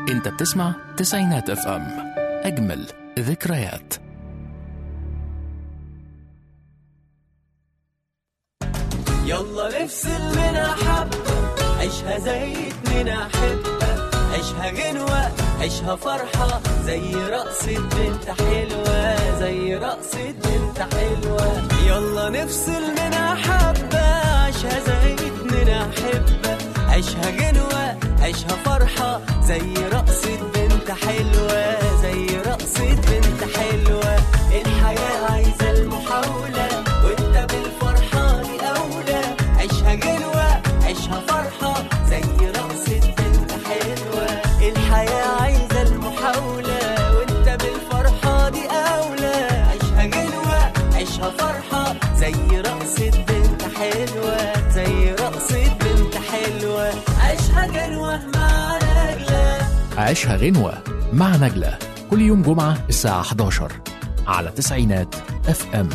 انت بتسمع تسعينات اف ام اجمل ذكريات يلا نفصل منها حبة عيشها زي اتنين أحبة عيشها غنوة عيشها فرحة زي رقصة بنت حلوة زي رقصة بنت حلوة يلا نفصل منها حبة عيشها زي اتنين أحبة عيشها غنوة عيشها فرحة زي رقصة بنت حلوة زي رقصة بنت حلوة الحياة عايزة المحاولة وانت بالفرحة دي أولى عيشها غنوة عيشها فرحة زي رقصة بنت حلوة الحياة عايزة المحاولة وانت بالفرحة دي أولى عيشها غنوة عيشها فرحة زي رقصة بنت حلوة زي رقصة بنت حلوة عيشها غنوة مع نجلة عيشها غنوة مع نجلة كل يوم جمعة الساعة 11 على تسعينات اف ام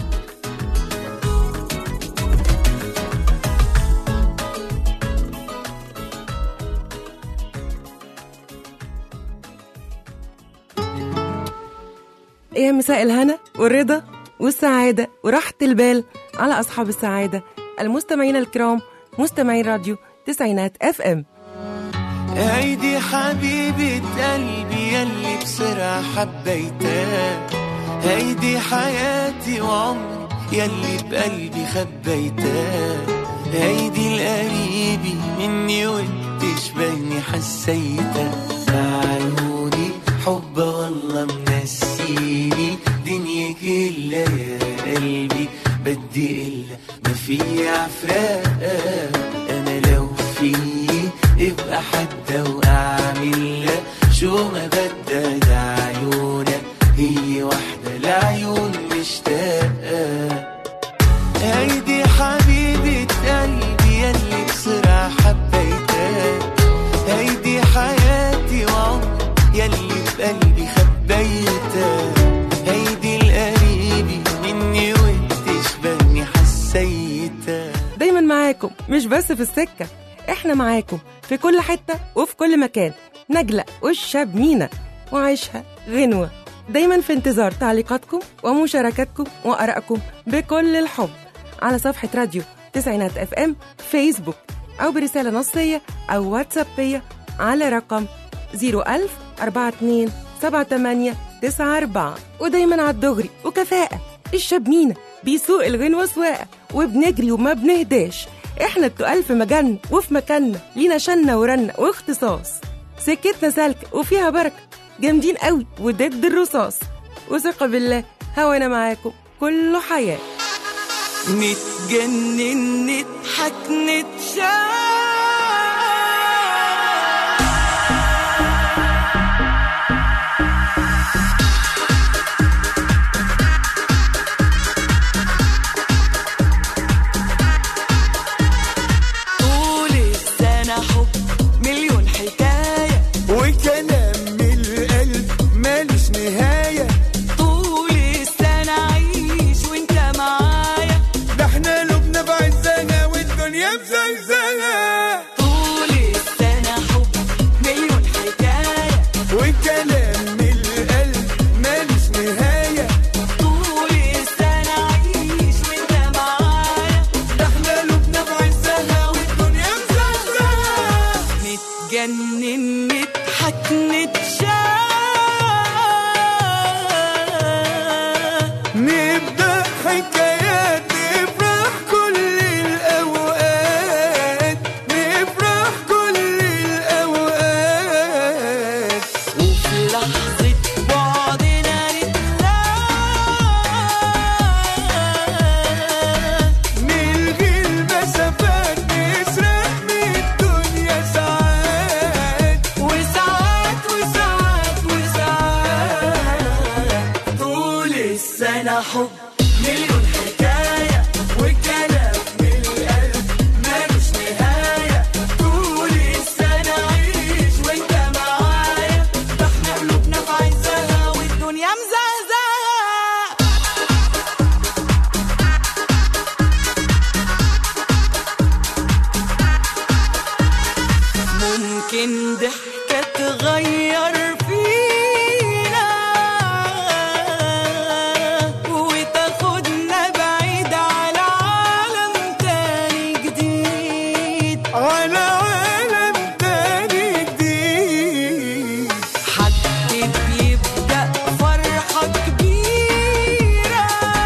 يا مساء الهنا والرضا والسعادة وراحة البال على أصحاب السعادة المستمعين الكرام مستمعين راديو تسعينات اف ام هيدي حبيبة قلبي يلي بسرعة حبيتها هيدي حياتي وعمري يلي بقلبي خبيتها هيدي القريبة مني وانت شبهني حسيتها عيوني حبها والله منسيني دنيا كلها يا قلبي بدي إلا ما في عفراق أنا لو في ابقى حدا وأعمل لها شو ما بدها ده عيونها هي وحدة لعيون مشتاقة هيدي حبيبة قلبي يلي بسرعة حبيتها هيدي حياتي وعمري يلي بقلبي خبيتها هيدي القريبة مني وانت شبهني حسيتها دايما معاكم مش بس في السكة احنا معاكم في كل حتة وفي كل مكان نجلة والشاب مينا وعيشها غنوة دايما في انتظار تعليقاتكم ومشاركاتكم وآرائكم بكل الحب على صفحة راديو تسعينات اف ام فيسبوك أو برسالة نصية أو واتسابية على رقم 01000 42 78 94 ودايما على الدغري وكفاءة الشاب مينا بيسوق الغنوة سواقة وبنجري وما بنهداش احنا التقال في مجالنا وفي مكاننا لينا شنة ورنة واختصاص سكتنا سالكة وفيها بركة جامدين قوي وضد الرصاص وثقة بالله هوانا معاكم كله حياة نتجنن نضحك نتشاف طول السنة حب مليون حكاية وكلام من القلب مالوش نهاية طول السنة عيش وانت معايا ده احنا لبنا بعزنا والدنيا بزلزلة طول السنة حب مليون حكاية وكلام من القلب مالوش نهاية طول السنة عيش وانت معايا ده احنا لبنا بعزها والدنيا بزلزلة نتجنن نضحك نتشاف نبدأ حكايات نفرح كل الأوقات نفرح كل الأوقات وفي لحظة بعدنا نتلاقى نلغي المسافات نسرح من الدنيا ساعات وساعات وساعات وساعات طول السنة حب مليون حكاية وكلام من القلب مالوش نهاية طول السنة عيش وانت معايا ده احنا قلوبنا في عزها والدنيا مزهزهة ممكن ضحك تتغير فينا وتاخدنا بعيد على عالم تاني جديد على عالم تاني جديد حد بيبدأ فرحة كبيرة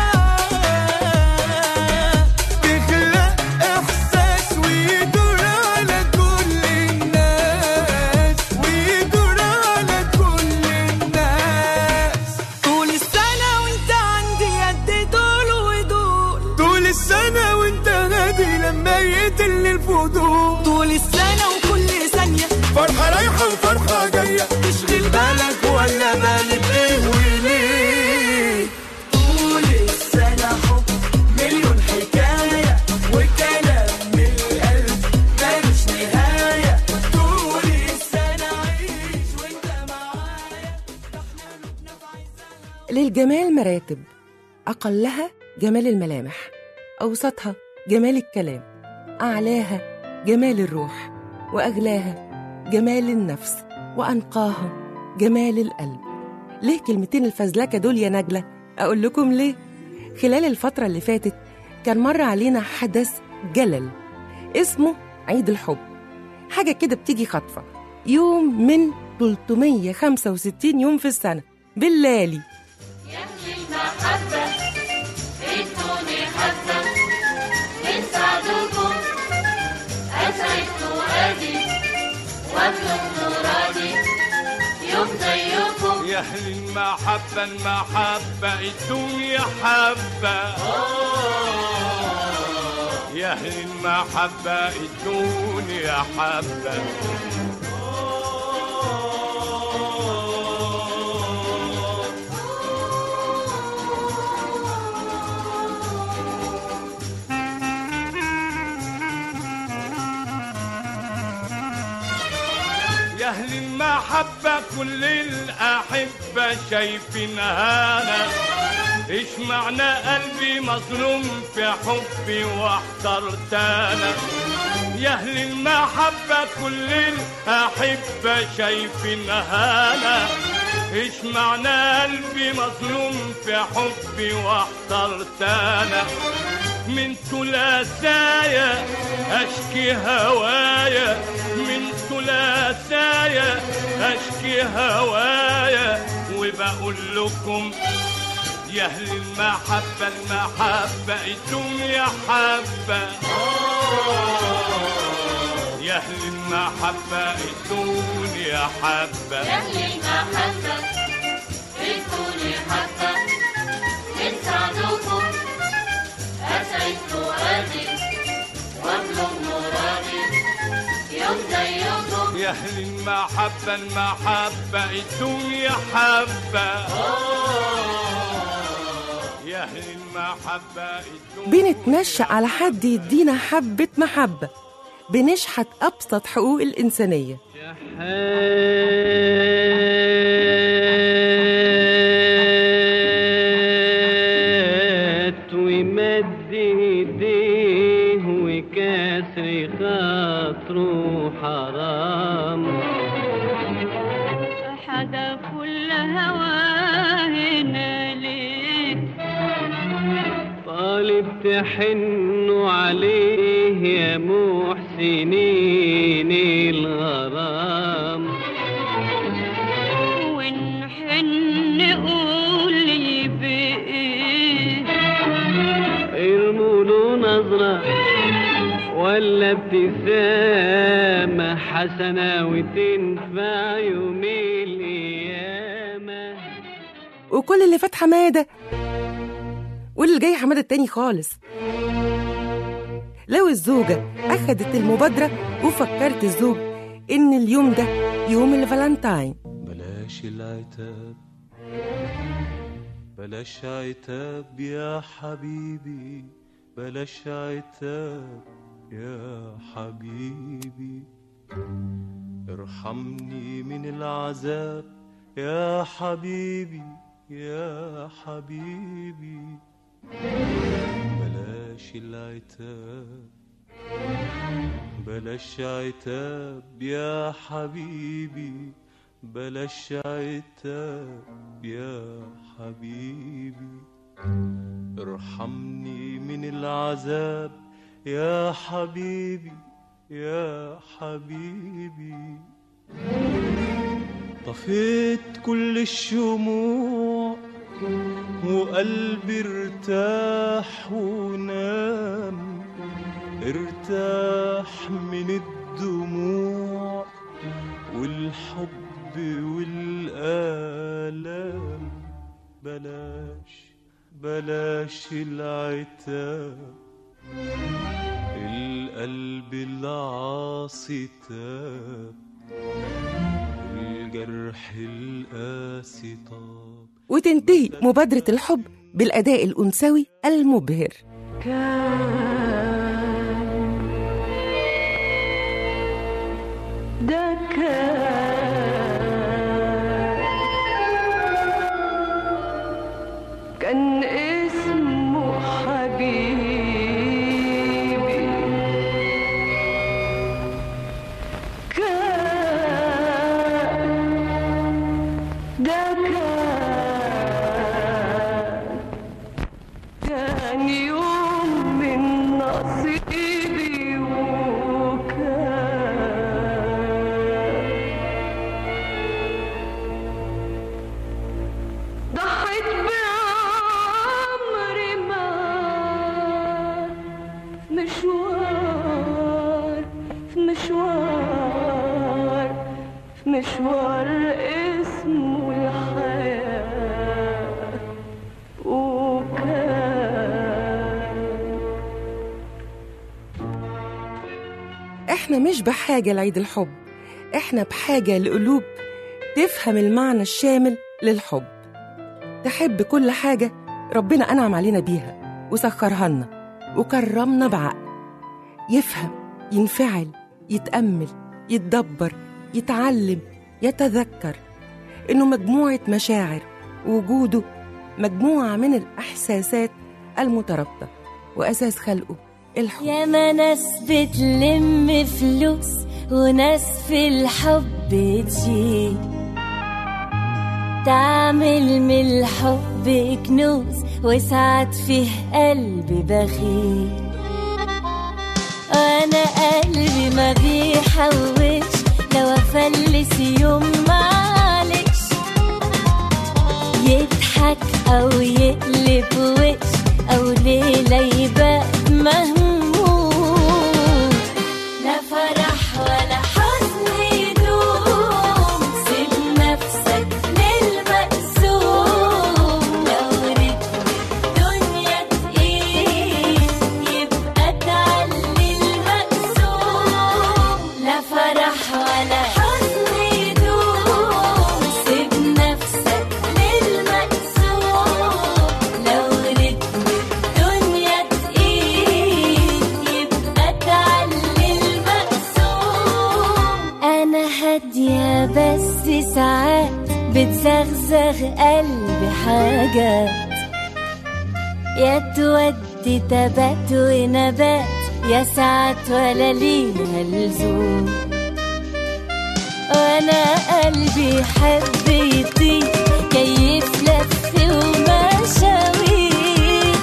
تخلق إحساس ويدور على كل الناس ويدور على كل الناس طول السنة وانت عندي قد دول ودول طول السنة وانت هادي لما يقتل الفضول طول السنة وكل ثانية فرحة رايحة وفرحة جاية تشغل بالك ولا بالك ايه وليه طول السنة حب مليون حكاية وكلام من القلب مالوش نهاية طول السنة عيش وانت معايا للجمال مراتب أقلها جمال الملامح أوسطها جمال الكلام أعلاها جمال الروح وأغلاها جمال النفس وأنقاها جمال القلب ليه كلمتين الفزلكة دول يا نجلة؟ أقول لكم ليه؟ خلال الفترة اللي فاتت كان مر علينا حدث جلل اسمه عيد الحب حاجة كده بتيجي خطفة يوم من 365 يوم في السنة بالليالي يمشي المحبة ادوني حبة من سعدكم أسعد فؤادي وابلغ مرادي يوم زيكم يا أهل المحبة المحبة الدنيا حبة يا أهل المحبة الدنيا حبة يا أهل المحبة كل الأحبة شايفين هانا إيش معنى قلبي مظلوم في حبي واحترت أنا يا أهل المحبة كل الأحبة شايفين هانا إيش معنى قلبي مظلوم في حبي واحترت أنا من ثلاثايا أشكي هوايا من ثلاثايا أشكي هوايا وبقول لكم يا أهل المحبة المحبة الدنيا حبة يا أهل المحبة الدنيا حبة أهل المحبة ادوني حبة من سعدكم أسعد فؤادي وابلغ مرادي يوم زيكم يا أهل المحبة المحبة الدنيا حبة يا أهل المحبة الدنيا بنتنشأ على حد يدينا حبة محبة بنشحت أبسط حقوق الإنسانية حات ومد ايديه وكسر خاطره حرام حدا كل هواهنا ليه طالب تحنوا عليه يا محسنين الغرام ونحن نقول لي بإيه ارموا له نظرة ولا ابتسامة حسنة وتنفع يوم القيامة وكل اللي فات حمادة واللي جاي حمادة التاني خالص لو الزوجة أخدت المبادرة وفكرت الزوج إن اليوم ده يوم الفالنتاين بلاش العتاب بلاش عتاب يا حبيبي بلاش عتاب يا حبيبي ارحمني من العذاب يا حبيبي يا حبيبي بلاش العتاب بلاش عتاب يا حبيبي بلاش عتاب يا حبيبي ارحمني من العذاب يا حبيبي يا حبيبي طفيت كل الشموع وقلبي ارتاح ونام ارتاح من الدموع والحب والآلام بلاش بلاش العتاب القلب العاصي تاب والجرح القاسي طاب وتنتهي مبادرة الحب بالأداء الأنثوي المبهر ده كان كان اسمه حبيبي كان ده كان كان يوم من نصيبي وكان ضحيت بعمري ما في مشوار في مشوار في مشوار اسمه الحياة وكان احنا مش بحاجة لعيد الحب احنا بحاجة لقلوب تفهم المعنى الشامل للحب تحب كل حاجة ربنا أنعم علينا بيها وسخرها لنا وكرمنا بعقل يفهم ينفعل يتأمل يتدبر يتعلم يتذكر إنه مجموعة مشاعر وجوده مجموعة من الإحساسات المترابطة وأساس خلقه الحب ياما ناس بتلم فلوس وناس في الحب تجي تعمل من الحب كنوز وساعات فيه قلبي بخيل وانا قلبي ما بيحوش لو افلس يوم معلش يضحك او يقلب وش او ليله يبقى مهموم لا فرح ولا حزن يدوم سيب نفسك للمقسوم لو رتم الدنيا تقيل يبقى تعلي المقسوم لا فرح ولا حزن يدوم سيب نفسك للمقسوم لو رتم الدنيا تقيل يبقى تعلي المقسوم انا هادية بس ساعات بتزغزغ قلبي حاجات يا تودي تبات ونبات يا ساعات ولا ليها لزوم وانا قلبي يحب يطير كيف لف ومشاوير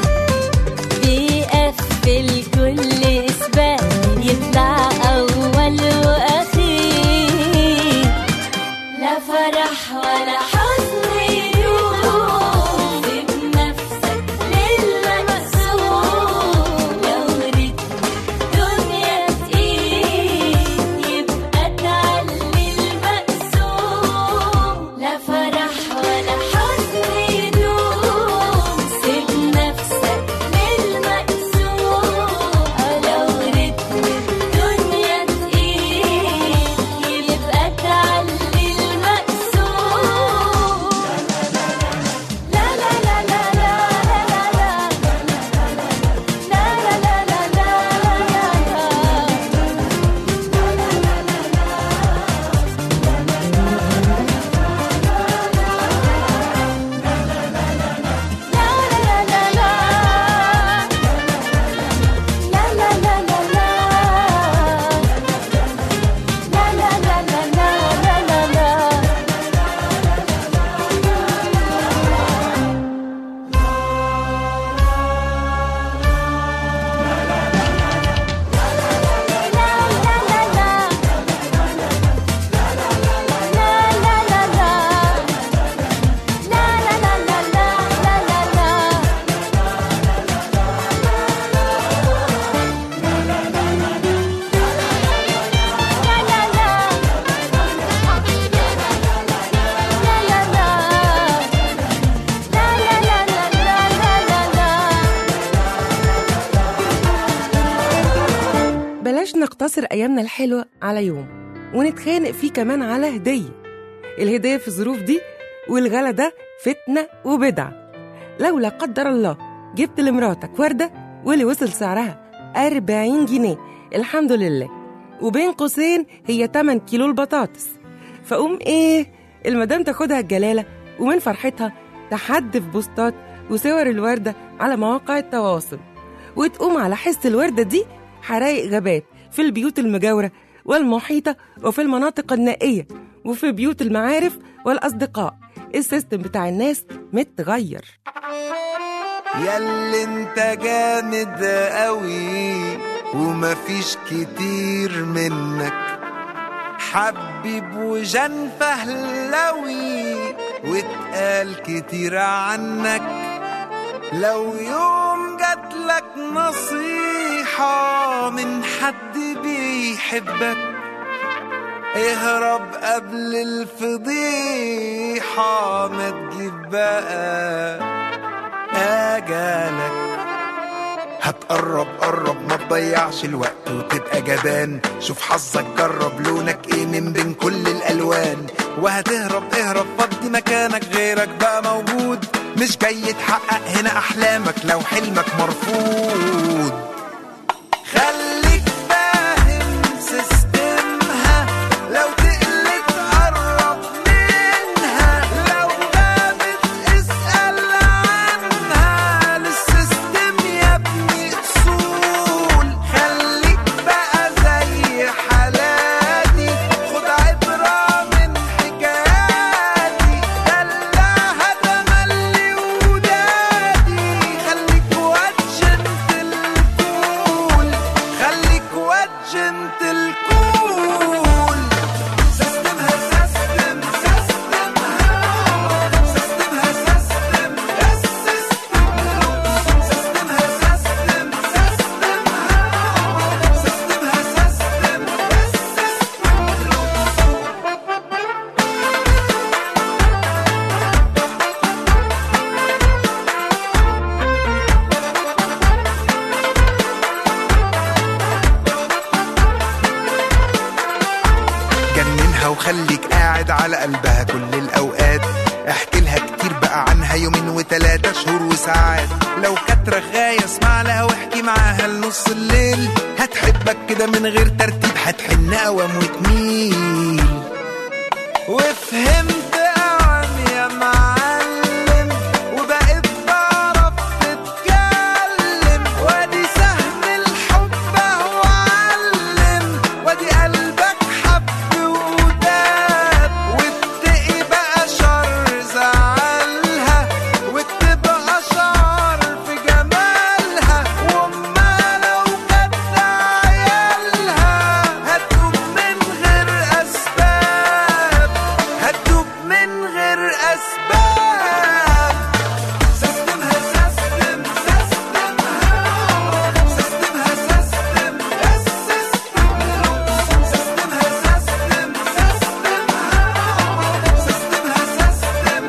بيقفل كل اثبات يطلع اول واخير لا فرح ولا حزن يدوم سيب نفسك للمقسوم لو رتم الدنيا تقيل يبقى تعلي المقسوم لا فرح ولا نقتصر أيامنا الحلوة على يوم ونتخانق فيه كمان على هدية الهدية في الظروف دي والغلا ده فتنة وبدعة لو لا قدر الله جبت لمراتك وردة واللي وصل سعرها 40 جنيه الحمد لله وبين قوسين هي 8 كيلو البطاطس فقوم ايه المدام تاخدها الجلالة ومن فرحتها تحدف بوستات وصور الوردة على مواقع التواصل وتقوم على حس الوردة دي حرايق غابات في البيوت المجاورة والمحيطة وفي المناطق النائية وفي بيوت المعارف والأصدقاء السيستم بتاع الناس متغير ياللي انت جامد قوي ومفيش كتير منك حبيب وجن فهلوي واتقال كتير عنك لو يوم جاتلك نصيحة من حد بيحبك اهرب قبل الفضيحة ما تجيب بقى أجالك هتقرب قرب ما تضيعش الوقت وتبقى جبان شوف حظك جرب لونك ايه من بين كل الالوان وهتهرب اهرب فضي مكانك غيرك بقى موجود مش جاي تحقق هنا احلامك لو حلمك مرفوض خليك فاهم سيستمها لو تقلت قرب منها لو غابت اسأل عنها للسيستم يا ابني اصول خليك بقى زي حالاتي خد عبرة من حكاياتي دلعها تملي ودادي خليك واتشنت الكول خليك واتشنت الكول سيستمها سيستم سيستمها سيستمها سيستم السيستم سيستمها سيستم سيستمها سيستمها سيستم السيستم جننها وخليك قاعد على قلبها كل الأوقات احكي لها كتير بقى عنها يومين وتلاتة شهور وساعات لو كانت رغاية اسمع لها واحكي معاها لنص الليل هتحبك كده من غير ترتيب هتحن قوام وتميل وفهمت قوام يا معلم وبقيت بعرف تتكلم وادي سهم الحب اهو علم وادي قلبك حب وداب واتقي بقى شر زعلها وتبقى شعر في جمالها وما لو كانت عيالها هتدوب من غير اسباب هتدوب من غير اسباب سيستمها سيستم سيستمها سيستمها سيستم السيستم سيستمها سيستم سيستمها سيستمها سيستم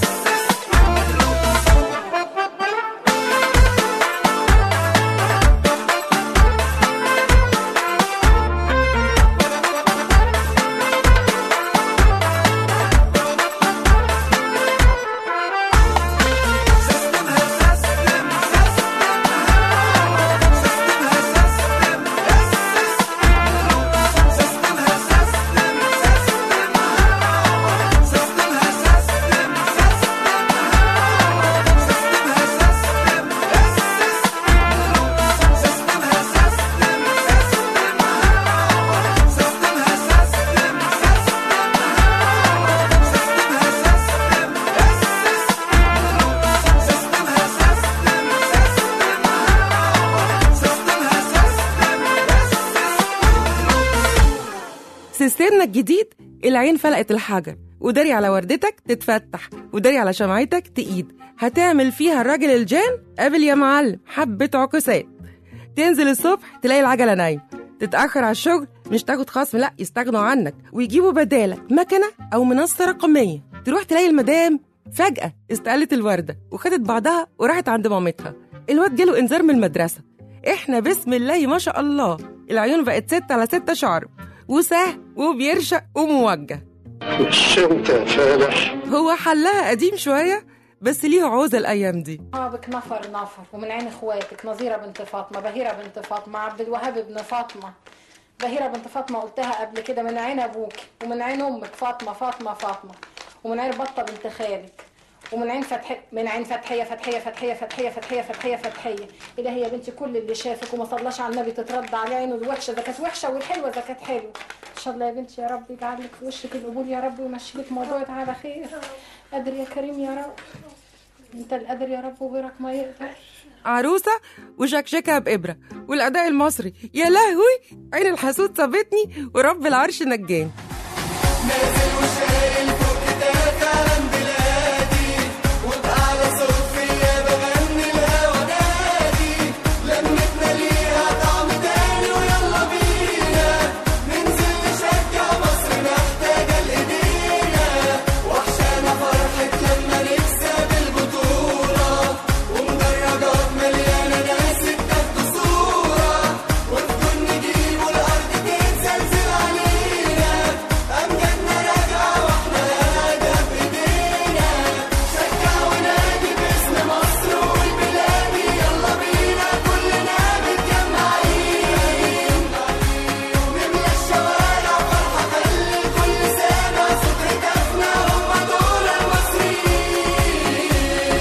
سيستمنا الجديد العين فلقت الحجر وداري على وردتك تتفتح وداري على شمعتك تقيد هتعمل فيها الراجل الجان قابل يا معلم حبة عكسات تنزل الصبح تلاقي العجلة نايم تتأخر على الشغل مش تاخد خصم لا يستغنوا عنك ويجيبوا بدالك مكنة أو منصة رقمية تروح تلاقي المدام فجأة استقلت الوردة وخدت بعضها وراحت عند مامتها الواد جاله إنذار من المدرسة إحنا بسم الله ما شاء الله العيون بقت ستة على ستة شعر وساه وبيرشق وموجه مش انت يا فالح هو حلها قديم شوية بس ليه عوزة الأيام دي بك نفر نفر ومن عين اخواتك نظيرة بنت فاطمة بهيرة بنت فاطمة عبد الوهاب ابن فاطمة بهيرة بنت فاطمة قلتها قبل كده من عين ابوك ومن عين امك فاطمة فاطمة فاطمة ومن عين بطة بنت خالك ومن عين فتح من عين فتحية فتحية فتحية فتحية فتحية فتحية فتحية إلهي يا بنتي كل اللي شافك وما صلاش على النبي تترد عليه عينه الوحشة إذا كانت وحشة والحلوة إذا كانت حلوة إن شاء الله يا بنتي يا رب يجعل لك في وشك القبول يا رب ويمشي لك موضوعك على خير قادر يا كريم يا رب انت القادر يا رب وغيرك ما يقدر عروسة وشكشكها بإبرة والأداء المصري يا لهوي عين الحسود سابتني ورب العرش نجاني نازل وشايل فوق كتافي علم بلادي وبأعلى صوت فيا بغني الهوا نادي لمتنا ليها طعم تاني ويلا بينا ننزل نشجع مصر محتاجة لإيدينا وحشانا فرحة لما نكسب البطولة ومدرجات مليانة ناس اتاخدوا صورة وفي جون نجيب والأرض تتزلزل علينا أمجادنا راجعة واحنا قاعدة بإيدينا شجع ونادي باسم مصر والبلادي يلا بينا كلنا متجمعين نملى الشوارع فرحة خلي الكل سامع صوت هتافنا هم دول المصريين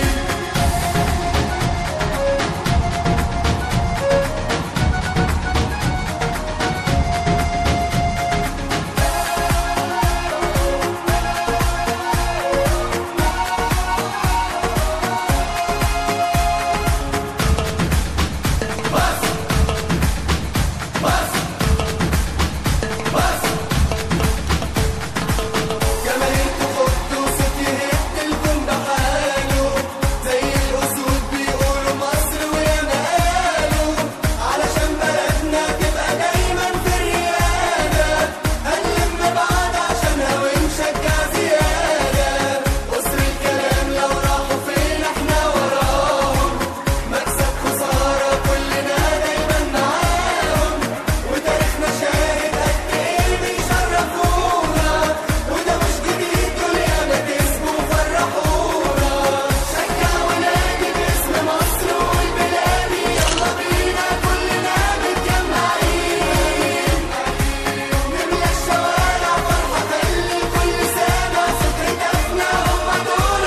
جماهير تخط وصوت يهد الكون بحاله زي الأسود بيقولوا مصر ويا مقاله علشان بلدنا تبقى دايما في الريادة هنلم بعض عشانها ونشجع زيادة قصر الكلام لو راحوا فين احنا وراهم مكسب خسارة كلنا دايما معاهم وتاريخنا شاهد قد ايه بيشرفونا وده مش جديد دول ياما كسبوا وفرحونا شجع ونادي باسم مصر والبلادي يلا بينا كلنا متجمعين نملى الشوارع فرحة خلي الكل سامع صوت هتافنا هم دول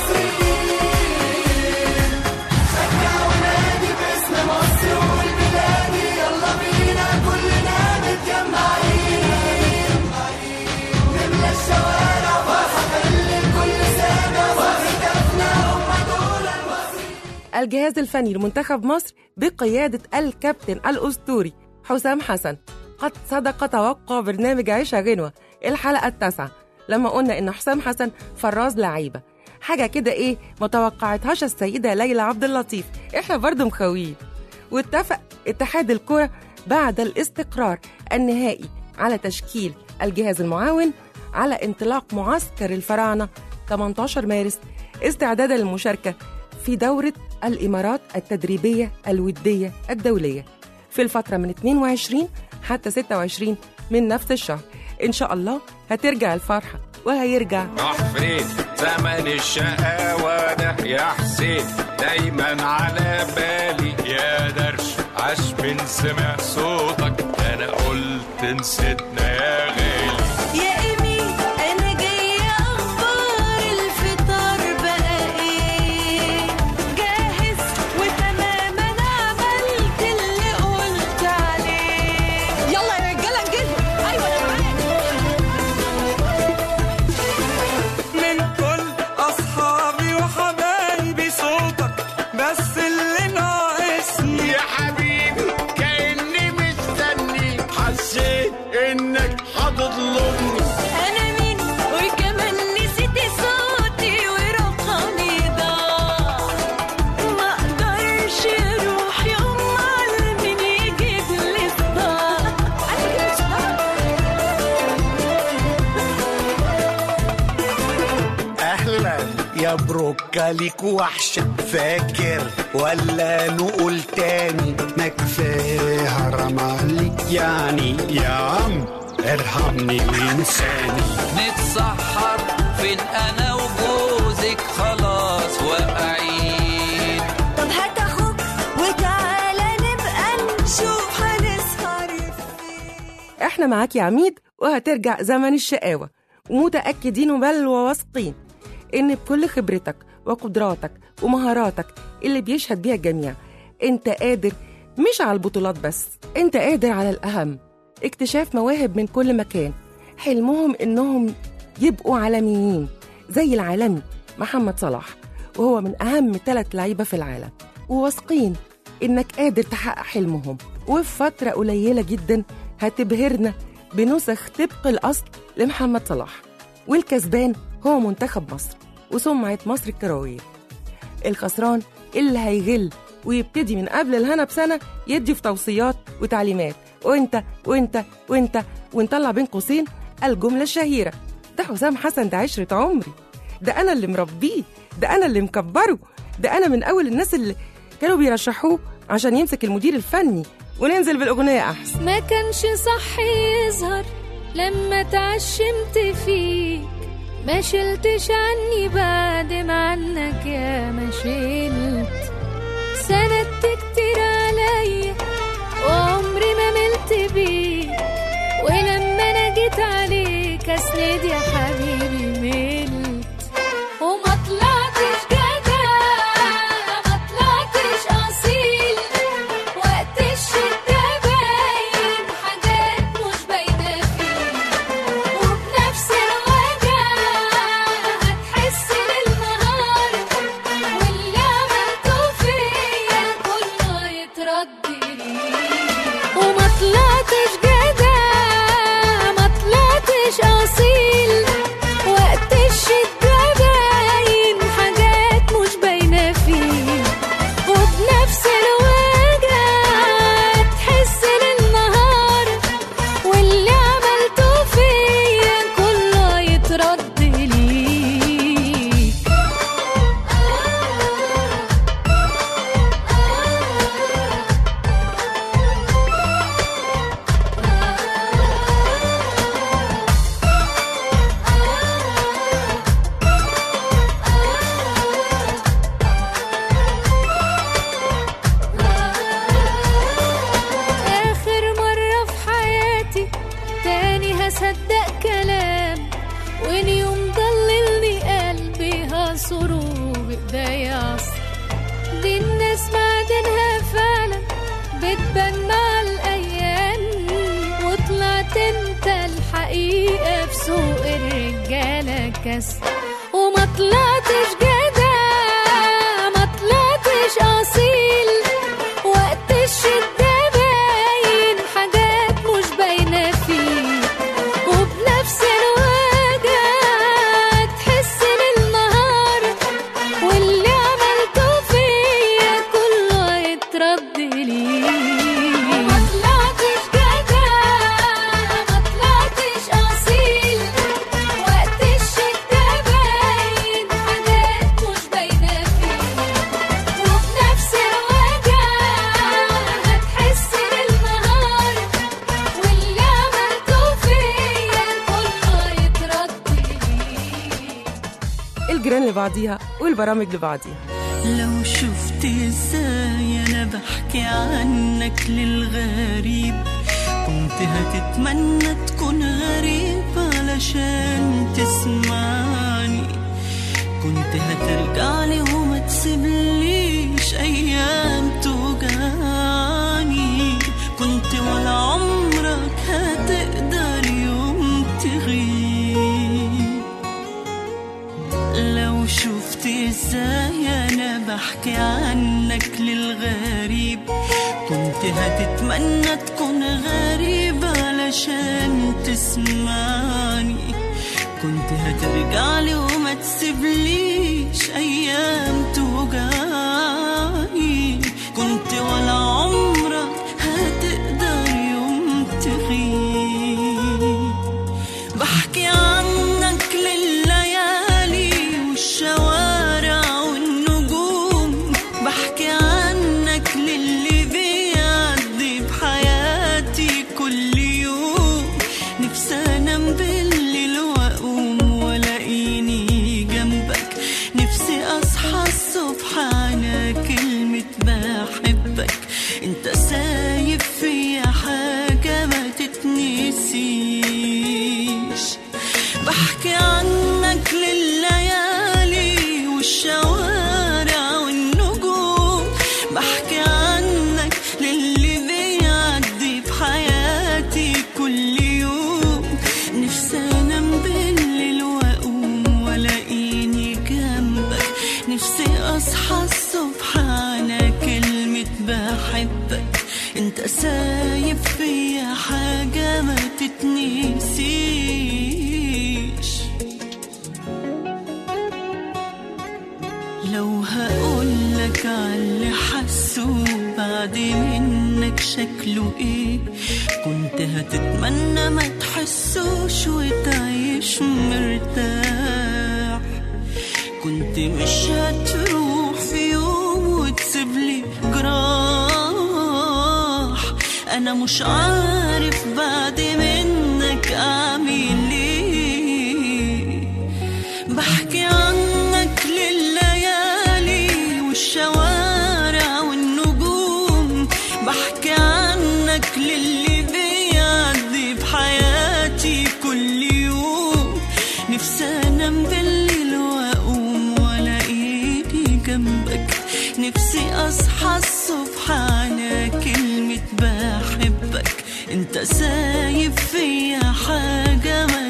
المصريين شجع ونادي باسم مصر والبلادي يلا بينا كلنا متجمعين نملى الشوارع فرحة خلي الكل سامع صوت هتافنا هم دول المصريين الجهاز الفني لمنتخب مصر بقيادة الكابتن الأسطوري حسام حسن قد صدق توقع برنامج عيشها غنوة الحلقة التاسعة لما قلنا إن حسام حسن فراز لعيبة حاجة كده إيه ما توقعتهاش السيدة ليلى عبد اللطيف إحنا برضو مخويين واتفق اتحاد الكرة بعد الاستقرار النهائي على تشكيل الجهاز المعاون على انطلاق معسكر الفراعنة 18 مارس استعدادا للمشاركة في دورة الإمارات التدريبية الودية الدولية في الفترة من 22 حتى 26 من نفس الشهر إن شاء الله هترجع الفرحة وهيرجع عفريت زمن الشقاوة ده يا حسين دايما على بالي يا درش عاش من سمع صوتك انا قلت نسيتنا يا غالي يا إيمي أنا جاية أخبار الفطار بقى إيه جاهز وتمام أنا عملت اللي قلت عليه يلا يا رجالة انجزوا أيوة أنا من كل أصحابي وحبايبي صوتك بس اللي ناقصني يا حبيبي كأني مستني حسيت انك هتطلبني أنا مين وكمان نسيت صوتي ورقمي ضاع ما أقدرش أروح يوم على مين يجيب لي صداع أهلا يا بروكا ليك وحشة فاكر ولا نقول تاني ما كفايه حرام عليك يعني يا عم ارحمني وانساني نتسحر فين انا وجوزك خلاص واقعين طب هات اخوك وتعالى نبقى نشوف هنسهر احنا معاك يا عميد وهترجع زمن الشقاوة ومتأكدين وبل وواثقين إن بكل خبرتك وقدراتك ومهاراتك اللي بيشهد بيها الجميع أنت قادر مش على البطولات بس أنت قادر على الأهم اكتشاف مواهب من كل مكان حلمهم إنهم يبقوا عالميين زي العالمي محمد صلاح وهو من أهم ثلاث لعيبة في العالم وواثقين إنك قادر تحقق حلمهم وفي فترة قليلة جدا هتبهرنا بنسخ طبق الأصل لمحمد صلاح والكسبان هو منتخب مصر وسمعة مصر الكروية الخسران اللي هيغل ويبتدي من قبل الهنا بسنة يدي في توصيات وتعليمات وانت وانت وانت ونطلع بين قوسين الجملة الشهيرة ده حسام حسن ده عشرة عمري ده أنا اللي مربيه ده أنا اللي مكبره ده أنا من أول الناس اللي كانوا بيرشحوه عشان يمسك المدير الفني وننزل بالأغنية أحسن ما كانش صح يظهر لما تعشمت فيك ما شلتش عني بعد ما عنك يا ما شلت سندت كتير عليا وعمري ما ملت بيك ولما انا جيت عليك اسند يا حبيبي ملت وما طلعتش جدع ما طلعتش اصيل وقت الشتا باين حاجات مش باينه فيك وبنفس الوجع هتحس بالنهار واللي عملته فيا كله يترد ليك وما طلعتش جدع ما طلعتش اصيل وقت الشتا باين حاجات مش باينه فيك وبنفس الوجع تحس للنهار واللي عملته فيا كله يترد ليك آخر مرة في حياتي تاني هصدق كلام وإن يوم ضللني قلبي هصره بإيديا عصر دي الناس معدنها فعلا بتبان مع الأيام وطلعت انت الحقيقة في سوق الرجالة كسر وما طلعتش جدع ما طلعتش أصيل وقت الشدة باين حاجات مش باينة فيك وبنفس الوجع تحس للنهار واللي عملته فيا كله يترد ليك ما طلعتش جدع ما طلعتش أصيل وقت الشدة باين حاجات مش باينة فيك وبنفس الوجع هتحس للنهار واللي عملته فيا كله يترد الجيران لبعضيها والبرامج لبعضيها لو شفت ازاي انا بحكي عنك للغريب كنت هتتمنى تكون غريب علشان تسمعني كنت هترجع لي وما تسيبليش ايام توجعني كنت ولا عمرك هتقدر يوم تغيب لو شفت ازاي انا بحكي عنك للغريب كنت هتتمنى تكون غريب علشان تسمعني كنت هترجع لي وما تسيبليش ايام توجعني كنت ولا عمرك هتقدر يوم تغيب بحكي عنك لليالي والشوارع والنجوم بحكي عنك لليالي والشوارع والنجوم بحكي عنك للي بيعدي بحياتي كل يوم نفسي انام بالليل واقوم والاقيني جنبك نفسي اصحى الصبح على كلمة بحبك انت سايب فيا حاجة ما تتنسيش لو هقولك عاللي حسه بعد منك شكله ايه كنت هتتمنى ما تحسوش وتعيش مرتاح كنت مش هتروح في يوم وتسيبلي جراح انا مش عارف بعد منك اعمل ايه بحكي عنك لليالي والشوارع والنجوم بحكي عنك للي بيعدي بحياتي كل يوم نفسي انام بالليل واقوم والاقيني جنبك نفسي اصحى الصبح على كلمة بحبك انت سايب فيا حاجة ما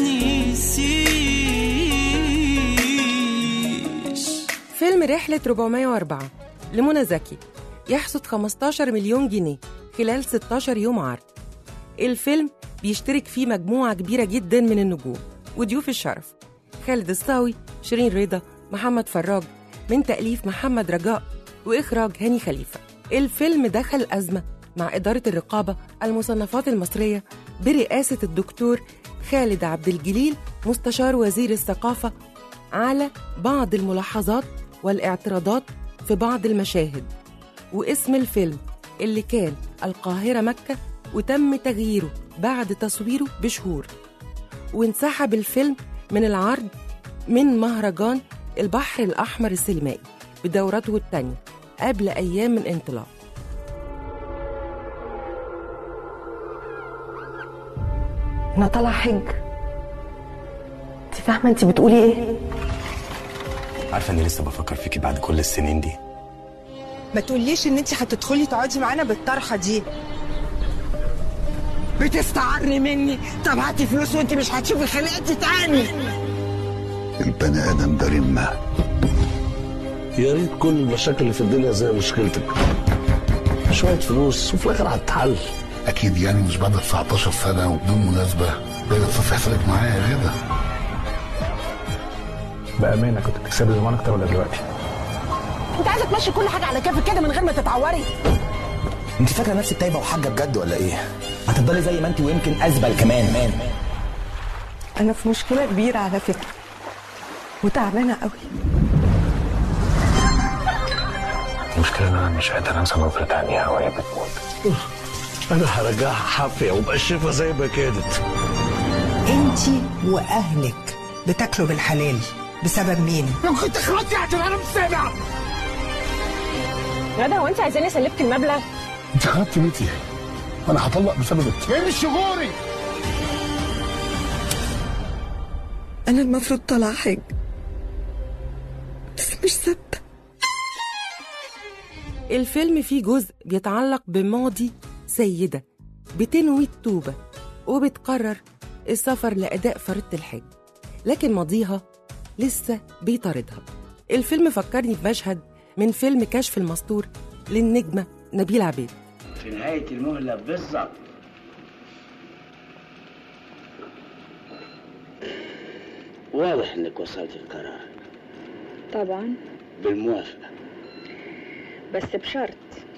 تتنسيش فيلم رحلة 404 لمنى زكي يحصد 15 مليون جنيه خلال 16 يوم عرض الفيلم بيشترك فيه مجموعة كبيرة جدا من النجوم وضيوف الشرف خالد الصاوي شيرين رضا محمد فراج من تأليف محمد رجاء وإخراج هاني خليفة الفيلم دخل أزمة مع إدارة الرقابة المصنفات المصرية برئاسة الدكتور خالد عبد الجليل مستشار وزير الثقافة على بعض الملاحظات والاعتراضات في بعض المشاهد واسم الفيلم اللي كان القاهرة مكة وتم تغييره بعد تصويره بشهور وانسحب الفيلم من العرض من مهرجان البحر الأحمر السينمائي بدورته الثانية قبل أيام من انطلاق انا طالعه حج انت فاهمه انت بتقولي ايه عارفه اني لسه بفكر فيكي بعد كل السنين دي ما تقوليش ان انت هتدخلي تقعدي معانا بالطرحه دي بتستعري مني طب هاتي فلوس وانت مش هتشوفي خلقتي تاني البني ادم ده رمه يا ريت كل المشاكل اللي في الدنيا زي مشكلتك شوية فلوس وفي الآخر هتتحل اكيد يعني مش بعد 19 سنه وبدون مناسبه لازم تصفي حسابك معايا يا غدا بأمانة كنت بتكسبي زمان أكتر ولا دلوقتي؟ انت عايزه تمشي كل حاجه على كيفك كده من غير ما تتعوري انت فاكره نفسك تايبه وحاجه بجد ولا ايه؟ هتفضلي زي ما انت ويمكن ازبل كمان انا في مشكله كبيره على فكره وتعبانه قوي المشكلة إن أنا مش قادر أنسى نظرة عينيها وهي بتموت أنا هرجعها حافية ومقشفة زي ما كانت انت واهلك بتاكلوا بالحلال بسبب مين لو كنت خلاص عشان انا مش سامع غدا هو انت عايزاني اسلفك المبلغ انت خدت بيتي وانا هطلق بسببك ايه مش شغوري انا المفروض طالعه حج بس مش ثابته الفيلم فيه جزء بيتعلق بماضي سيدة بتنوي التوبة وبتقرر السفر لأداء فريضة الحج لكن ماضيها لسه بيطاردها الفيلم فكرني بمشهد من فيلم كشف المستور للنجمة نبيل عبيد في نهاية المهلة بالظبط واضح انك وصلت القرار طبعا بالموافقة بس بشرط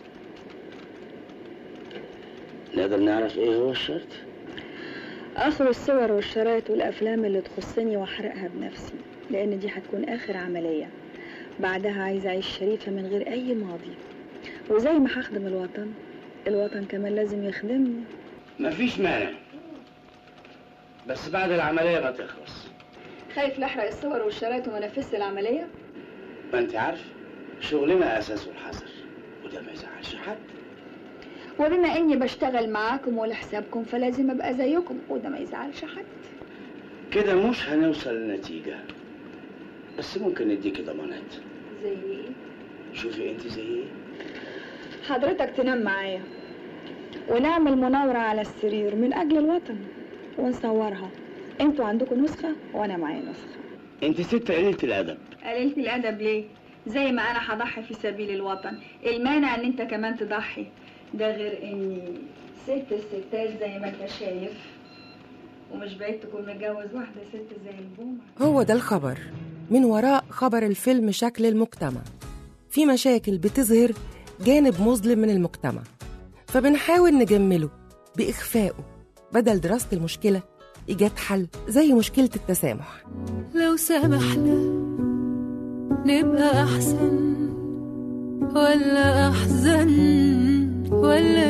نقدر نعرف ايه هو الشرط اخر الصور والشرايط والافلام اللي تخصني واحرقها بنفسي لان دي هتكون اخر عملية بعدها عايزة اعيش شريفة من غير اي ماضي وزي ما هخدم الوطن الوطن كمان لازم يخدمني مفيش مانع بس بعد العملية ما تخلص خايف نحرق الصور والشرايط وما نفذش العملية ما انت عارف شغلنا اساسه الحذر وده ما يزعلش حد وبما اني بشتغل معاكم ولحسابكم فلازم ابقى زيكم وده ما يزعلش حد كده مش هنوصل لنتيجة بس ممكن نديكي ضمانات زي ايه شوفي انت زي ايه حضرتك تنام معايا ونعمل مناورة على السرير من أجل الوطن ونصورها انتوا عندكم نسخة وأنا معايا نسخة انت ست قليلة الأدب قللت الأدب ليه؟ زي ما أنا هضحي في سبيل الوطن المانع إن أنت كمان تضحي ده غير إني ست الستات زي ما أنت شايف ومش بعيد تكون متجوز واحدة ست زي البومة هو ده الخبر من وراء خبر الفيلم شكل المجتمع في مشاكل بتظهر جانب مظلم من المجتمع فبنحاول نجمله بإخفائه بدل دراسة المشكلة إيجاد حل زي مشكلة التسامح لو سامحنا نبقى أحسن ولا أحزن ولا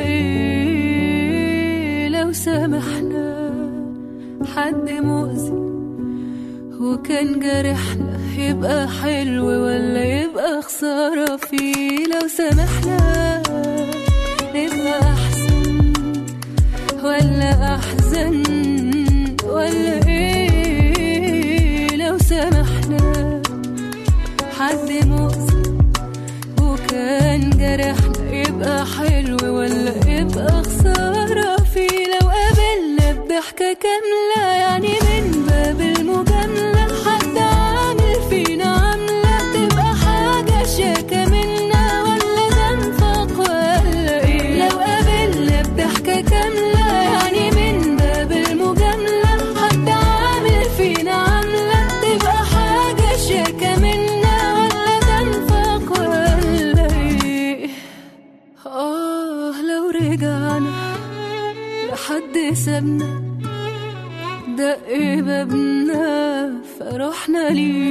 إيه لو سامحنا حد مؤذي وكان جرحنا يبقى حلو ولا يبقى خسارة فيه لو سامحنا نبقى أحسن ولا أحزن ولا إيه لو سامحنا حد مؤذي وكان جرحنا يبقى حلو ولا يبقى خسارة فيه لو قابلنا بضحكة كاملة يعني من باب المجاملة حد عامل فينا عاملة تبقى حاجة شاكة منا ولا ده نفاق ولا ايه لو قابلنا بضحكة كاملة يعني من باب المجاملة حد عامل فينا عاملة تبقى حاجة شاكة منا ولا ده نفاق ولا ايه آه لو رجعنا لحد سابنا دق بابنا فرحنا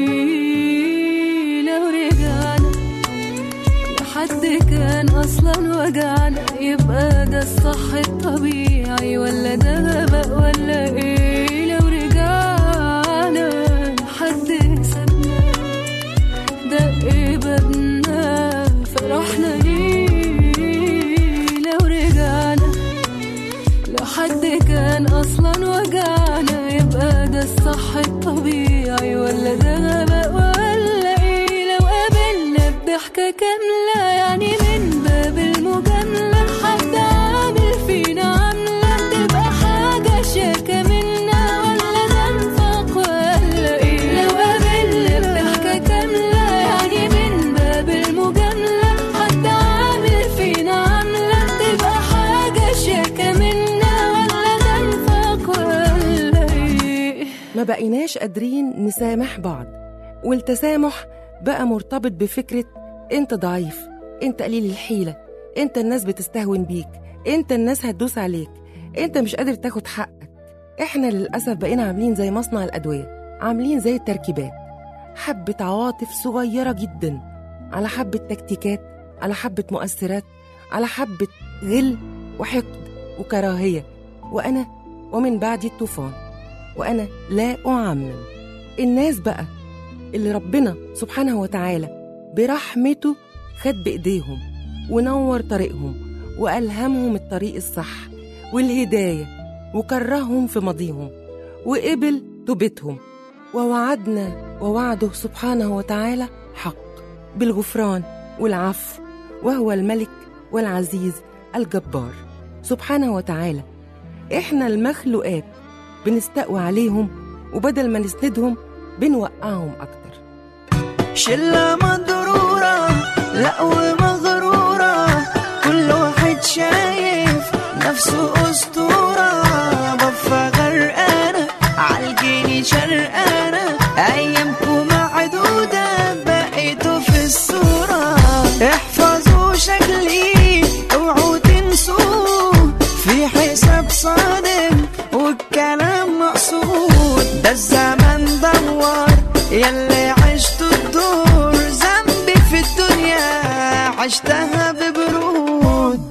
ليه لو رجعنا لحد كان أصلا وجعنا يبقى ده الصح الطبيعي ولا ده غباء ولا ايه لو رجعنا لحد سابنا دق بابنا فرحنا ليه لو رجعنا لو حد كان اصلا وجعنا يبقى ده الصح الطبيعي ولا ده غباء ولا ايه لو قابلنا بضحكة كاملة يعني من باب المجاملة حد عامل فينا عاملة تبقى حاجة شاكة منا ولا ده نفاق ولا ايه لو قابلنا بضحكة كاملة يعني من باب المجاملة حد عامل فينا عاملة تبقى حاجة شاكة منا ولا ده نفاق ولا ايه ما بقيناش قادرين نسامح بعض والتسامح بقى مرتبط بفكرة انت ضعيف انت قليل الحيلة انت الناس بتستهون بيك انت الناس هتدوس عليك انت مش قادر تاخد حقك احنا للأسف بقينا عاملين زي مصنع الأدوية عاملين زي التركيبات حبة عواطف صغيرة جدا على حبة تكتيكات على حبة مؤثرات على حبة غل وحقد وكراهية وأنا ومن بعدي الطوفان وأنا لا أعمم الناس بقى اللي ربنا سبحانه وتعالى برحمته خد بإيديهم ونور طريقهم وألهمهم الطريق الصح والهداية وكرههم في ماضيهم وقبل توبتهم ووعدنا ووعده سبحانه وتعالى حق بالغفران والعفو وهو الملك والعزيز الجبار سبحانه وتعالى احنا المخلوقات بنستقوى عليهم وبدل ما نسندهم بنوقعهم اكتر شلة مضرورة لا ومغرورة كل واحد شايف نفسه أسطورة بفة غرقانة عالجيني شرقانة أيامكم معدودة بقيتوا في الصورة احفظوا شكلي اوعوا تنسوه في حساب صادم والكلام مقصود ده الزمن دوار يلي عشت الدور ذنبي في الدنيا عشتها ببرود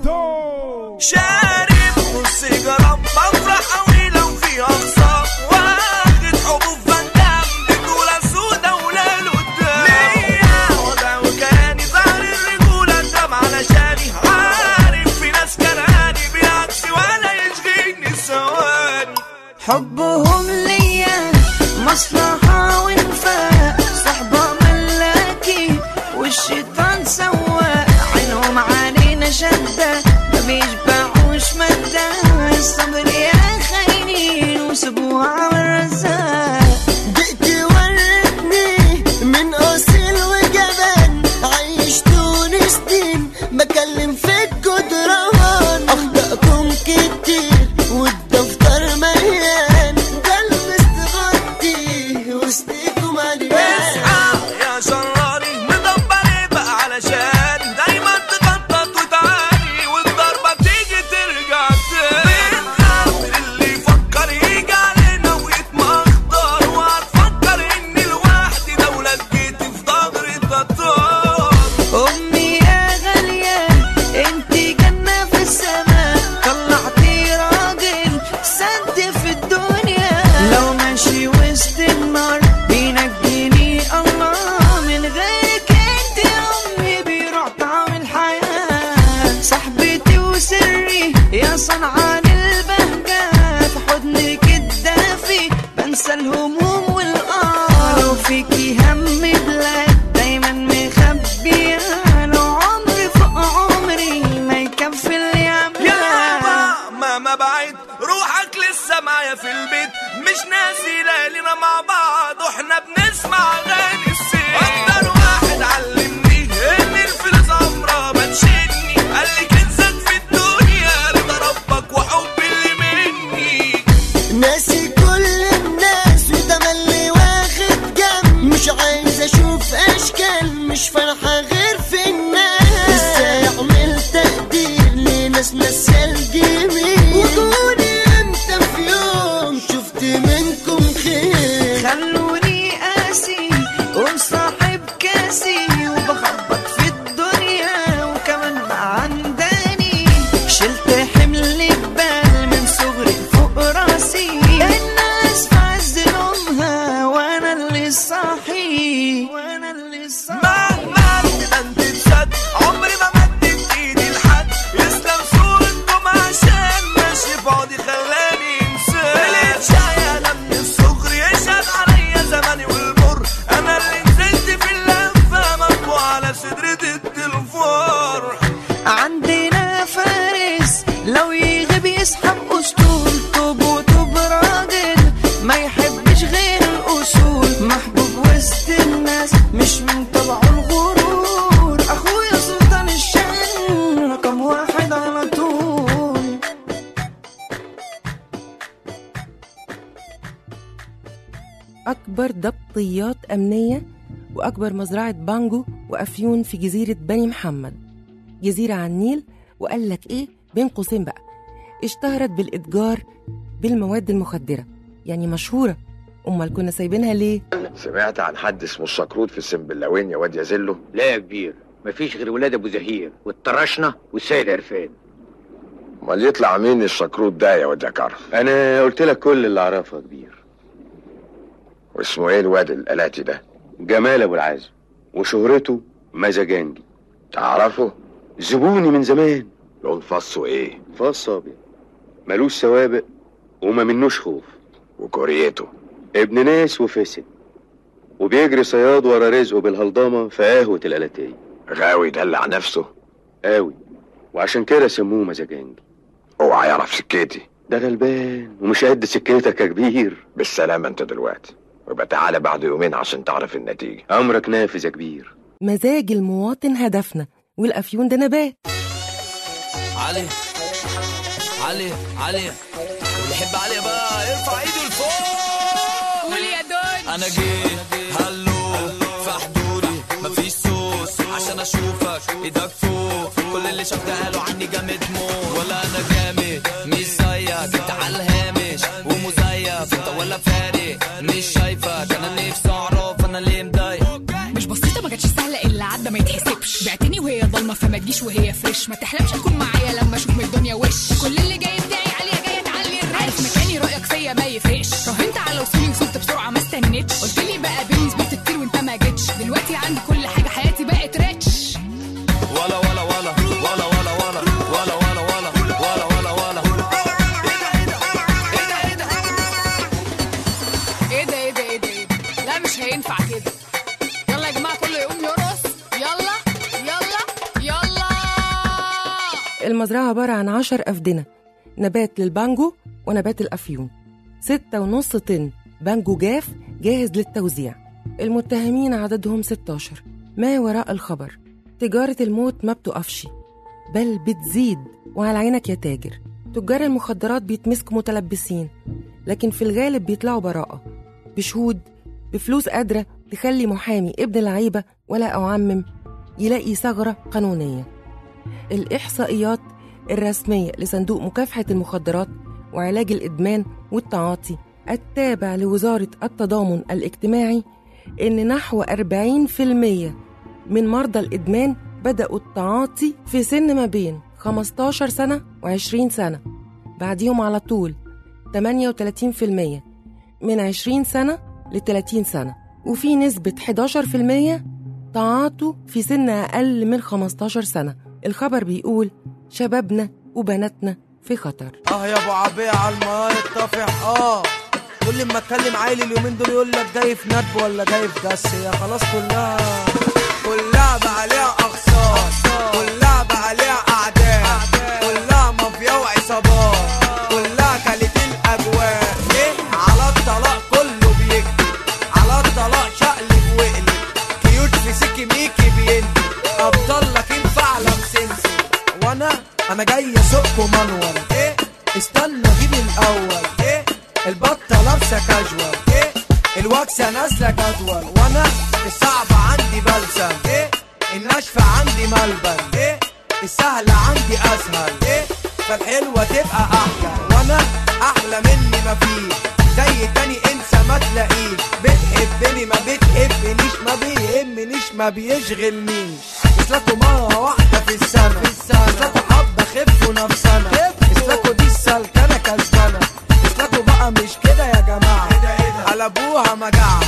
شارب نص جرام بفرح قوي لو في اقصى واخد حبوب فندم رجولة سودا ولا لقدام ليا وضع وكاني ظهر الرجولة قدام علشاني عارف في ناس كرهاني بالعكس ولا يشغلني ثواني حبهم ليا وانسى الهموم والقار لو فيكي هم بلاد دايما مخبية لو عمري فوق عمري ما يكفي اللي يا عملها بابا مهما بعيد روحك لسه معايا في البيت مش ناسي ليالينا مع بعض واحنا بنسمع اغاني السير اكتر واحد علمني ان الفلوس عمرها ما تشيلني قال لي كنزك في الدنيا رضا ربك وحب اللي مني ناسي كل الناس وتملي واخد جنب مش عايز اشوف اشكال مش فرحة غير في الناس ازاي اعمل تقدير لناس ناسية الجميل وكوني انت في يوم شفت منكم خير خلوني قاسي ومصاحب كاسي وبخبط في الدنيا وكمان ما عنداني شلت حمل جبال من صغري فوق راسي الناس في عز نومها وانا اللي صاحي وانا اللي صاحي مهما تبان تتسد عمري ما مدت ايدي لحد يسلم صورتكم عشان ماشي فاضي خلاني انسان بليت شاي انا من الصغر يشهد عليا زماني والمر انا اللي نزلت في اللفه مطبوع على سدرة التلفار عندنا فارس لو يغيب يسحب اسطول طوب وطوب راجل ما يحبش غير الاصول محبوب وسط الناس مش من طبعه الغرور اخويا سلطان الشام رقم واحد على طول أكبر ضبطيات أمنية وأكبر مزرعة بانجو وأفيون في جزيرة بني محمد جزيرة على النيل وقال لك إيه بين قوسين بقى اشتهرت بالإتجار بالمواد المخدرة يعني مشهورة أمال كنا سايبينها ليه؟ سمعت عن حد اسمه الشكروت في السنبلاوين يا واد يا زلو لا يا كبير مفيش غير ولاد ابو زهير والطرشنه والسيد عرفان امال يطلع مين الشكروت ده يا واد يا كرم انا قلت لك كل اللي اعرفه يا كبير واسمه ايه الواد الالاتي ده جمال ابو العازم وشهرته مزاجنجي تعرفه زبوني من زمان لون فصه ايه فص ابيض ملوش سوابق وما منوش خوف وكوريته ابن ناس وفسد وبيجري صياد ورا رزقه بالهلضمه في قهوه الالاتيه غاوي يدلع نفسه قوي وعشان كده سموه مزاجنجي اوعى يعرف سكتي ده غلبان ومش قد سكتك يا كبير بالسلامة انت دلوقتي ويبقى تعالى بعد يومين عشان تعرف النتيجة امرك نافذ يا كبير مزاج المواطن هدفنا والأفيون ده نبات علي علي علي اللي يحب علي بقى يرفع ايده لفوق قول يا دود انا جيت هلو في حضوري مفيش صوت عشان اشوفك ايدك فوق كل اللي شاف ده قالوا عني جامد موت ولا انا جامد مش زيك انت على الهامش ومزيف انت ولا فارق مش شايفك انا نفسي اعرف انا ليه مضايق مش بسيطة ما كانتش سهلة إلا عدى ما يتحسبش بعتني وهي ضلمة فما تجيش وهي فريش ما تحلمش تكون معايا لما أشوف من الدنيا وش كل اللي جاي بتاعي عليها جاية تعلي الريش عارف مكاني رأيك فيا ما يفرقش راهنت على وصولي وصلت بسرعة ما استنيتش قلت لي بقى بيني سبت كتير وانت ما جيتش دلوقتي عندي كل حاجة حياتي بقت ريتش ولا ولا ولا ولا ولا ولا ولا ولا ولا ولا ولا ولا ايه ده ايه ده ايه ده ايه ده لا مش هينفع كده يلا يا جماعة كله يقوم يرقص يلا يلا يلا المزرعة عبارة عن عشر أفدنة نبات للبانجو ونبات الأفيون ستة ونص طن بانجو جاف جاهز للتوزيع المتهمين عددهم 16 ما وراء الخبر تجارة الموت ما بتقفش بل بتزيد وعلى عينك يا تاجر تجار المخدرات بيتمسكوا متلبسين لكن في الغالب بيطلعوا براءة بشهود بفلوس قادرة تخلي محامي ابن لعيبة ولا أعمم يلاقي ثغرة قانونية الإحصائيات الرسمية لصندوق مكافحة المخدرات وعلاج الإدمان والتعاطي التابع لوزارة التضامن الاجتماعي إن نحو 40% من مرضى الإدمان بدأوا التعاطي في سن ما بين 15 سنة و20 سنة بعديهم على طول 38% من 20 سنة ل 30 سنة وفي نسبة 11% تعاطوا في سن أقل من 15 سنة الخبر بيقول شبابنا وبناتنا في خطر اه يا ابو عبيه على الماي الطافح اه كل ما اتكلم عيل اليومين دول يقول لك جاي في ندب ولا جاي في دس هي خلاص كلها كلها بقى عليها اخصام كلها بقى عليها اعداء كلها مافيا وعصابات كلها كلت الاجواء ايه على الطلاق كله بيكتب على الطلاق شقلب وقلب كيوت في سكي ميكي بيندي افضل لك ينفع لك سنسي وانا انا جاي اسوقكم منور ايه استنى اجيب الاول ايه البطه لابسه كاجوال ايه الوكسه نازله جدول وانا الصعبه عندي بلسم ايه الناشفه عندي ملبن ايه السهله عندي اسهل ايه فالحلوه تبقى احلى وانا احلى مني مفيش زي تاني انسى ما تلاقيش بتحبني ما بتحبنيش ما بيهمنيش ما بيشغلنيش اسلكوا مرة واحدة في السنة اسلكوا حبة خفوا نفسنا اسلكوا دي السلكنة كسبانة اسلكوا بقى مش كده يا جماعة قلبوها مجاعة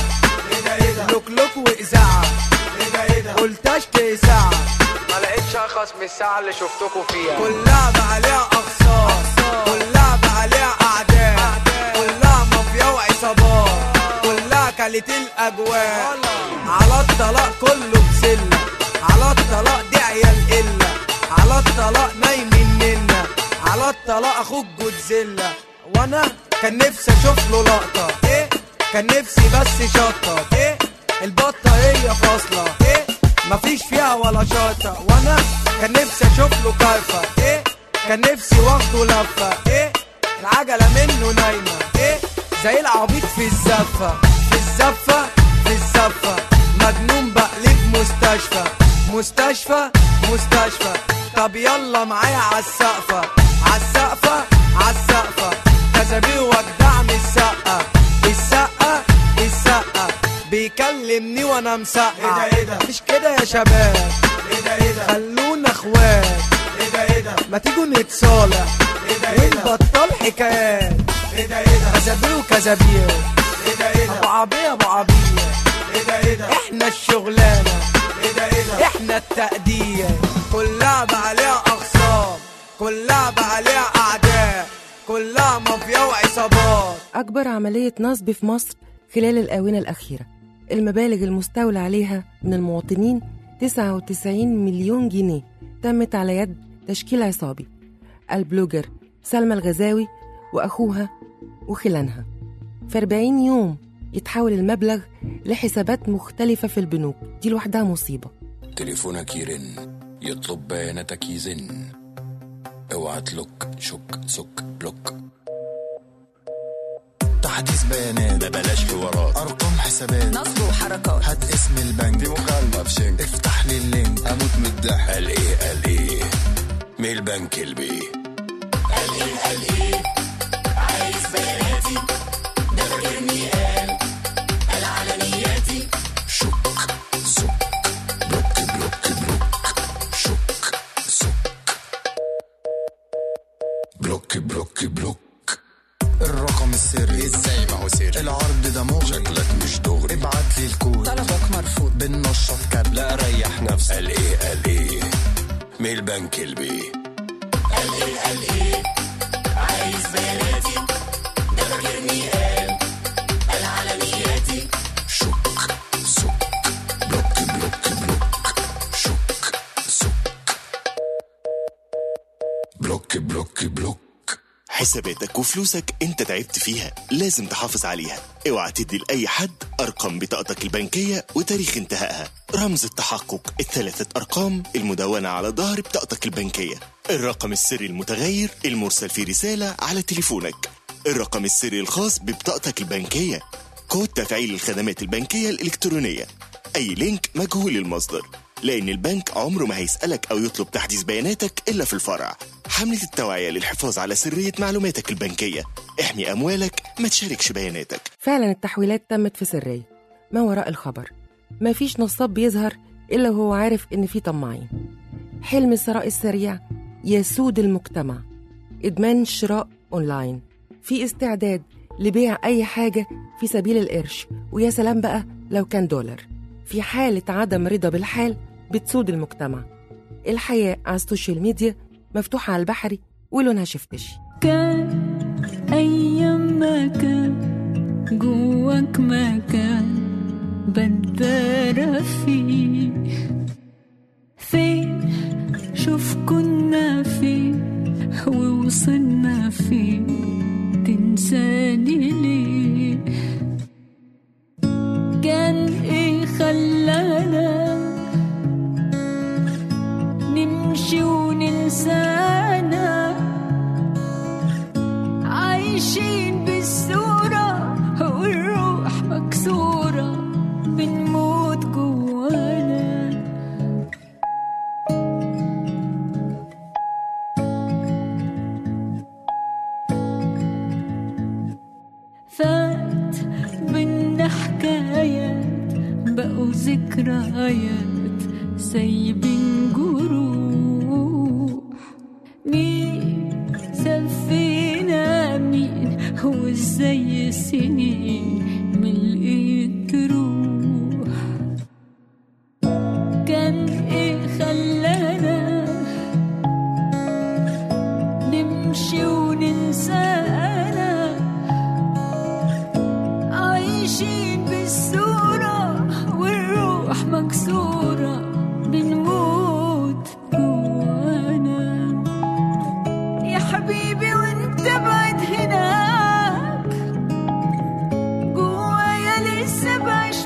لوك لوك وإذاعة قلت اشتري ساعة ما لقيتش ارخص من الساعة اللي شفتكوا فيها كلها بقى عليها اخصام كلها بقى عليها اعداء كلها مافيا وعصابات كلها كلت الاجواء على الطلاق كله بسلة على الطلاق دي عيال قلة على الطلاق نايمين منا على الطلاق اخوك جودزيلا وانا كان نفسي اشوف له لقطة ايه كان نفسي بس شطة ايه البطة هي فاصلة ايه مفيش فيها ولا شاطة وانا كان نفسي اشوف له كيفة ايه كان نفسي واخده لفة ايه العجلة منه نايمة ايه زي العبيط في الزفة في الزفة في الزفة مجنون بقلب مستشفى مستشفى مستشفى طب يلا معايا عالسقفة عالسقفة عالسقفة كذابير وجدع من السقة السقة السقة بيكلمني وانا مسقع ايه ده ايه ده مش كده يا شباب ايه ده ايه ده خلونا اخوات ايه ده ايه ده ما تيجوا نتصالح ايه ده ايه ده ونبطل حكايات ايه ده ايه ده كذابير وكذابير ايه ده ايه ده ابو عبيه ابو عبيه ايه ده ايه ده احنا الشغلانه ايه ده ايه ده احنا التأدية كلها بقى عليها اخصام كلها بقى عليها اعداء كلها مافيا وعصابات أكبر عملية نصب في مصر خلال الآونة الأخيرة المبالغ المستولى عليها من المواطنين 99 مليون جنيه تمت على يد تشكيل عصابي البلوجر سلمى الغزاوي وأخوها وخلانها في 40 يوم يتحول المبلغ لحسابات مختلفة في البنوك دي لوحدها مصيبة تليفونك يرن يطلب بياناتك يزن اوعى تلوك شك سك بلوك تحديث بيانات ببلاش حوارات ارقام حسابات نصب وحركات هات اسم البنك دي مكالمه بشنك افتح لي اللينك اموت من الضحك قال ايه قال ايه مين البنك البي قال ايه قال ايه عايز بياناتي ده فاكرني قال قال على نياتي شك سك بلوك بلوك بلوك شك سك بلوك بلوك بلوك الرقم السري ازاي ما هو سري العرض ده مغري شكلك مش دغري ابعت لي الكود طلبك مرفوض بننشط كابل لا ريح نفسك قال ايه قال ايه مين البنك البي قال ايه قال ايه عايز بياناتي ده فاكرني قال قال على نياتي شك سك بلوك بلوك بلوك شك سك بلوك بلوك بلوك حساباتك وفلوسك انت تعبت فيها لازم تحافظ عليها اوعى تدي لأي حد أرقام بطاقتك البنكية وتاريخ انتهائها رمز التحقق الثلاثة أرقام المدونة على ظهر بطاقتك البنكية الرقم السري المتغير المرسل في رسالة على تليفونك الرقم السري الخاص ببطاقتك البنكية كود تفعيل الخدمات البنكية الإلكترونية أي لينك مجهول المصدر لأن البنك عمره ما هيسألك أو يطلب تحديث بياناتك إلا في الفرع حملة التوعية للحفاظ على سرية معلوماتك البنكية احمي أموالك ما تشاركش بياناتك فعلا التحويلات تمت في سرية ما وراء الخبر ما فيش نصاب بيظهر إلا وهو عارف إن في طماعين حلم الثراء السريع يسود المجتمع إدمان الشراء أونلاين في استعداد لبيع أي حاجة في سبيل القرش ويا سلام بقى لو كان دولار في حالة عدم رضا بالحال بتسود المجتمع الحياة على السوشيال ميديا مفتوحة على البحري ولونها شفتش كان أيام ما كان جواك مكان بندارة فيه فين شوف كنا فين ووصلنا فين تنساني ليه كان ايه خلانا نمشي وننسانا عايشين بالصورة والروح مكسورة بنموت جوانا فات بينا حكايات بقوا ذكريات سايبين جروح مين سفينا مين هو ازاي سنين ملقيت روح كان ايه خلانا نمشي وننسانا عايشين بالصورة والروح مكسورة بنموت جوانا يا حبيبي وانت بعد هناك جوايا لسه بعيش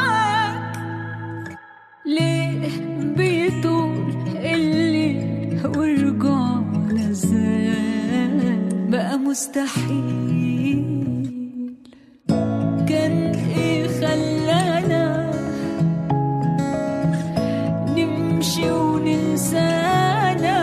معاك ليه بيطول الليل ورجعنا ازاي بقى مستحيل كان ايه خلانا نمشي وننسانا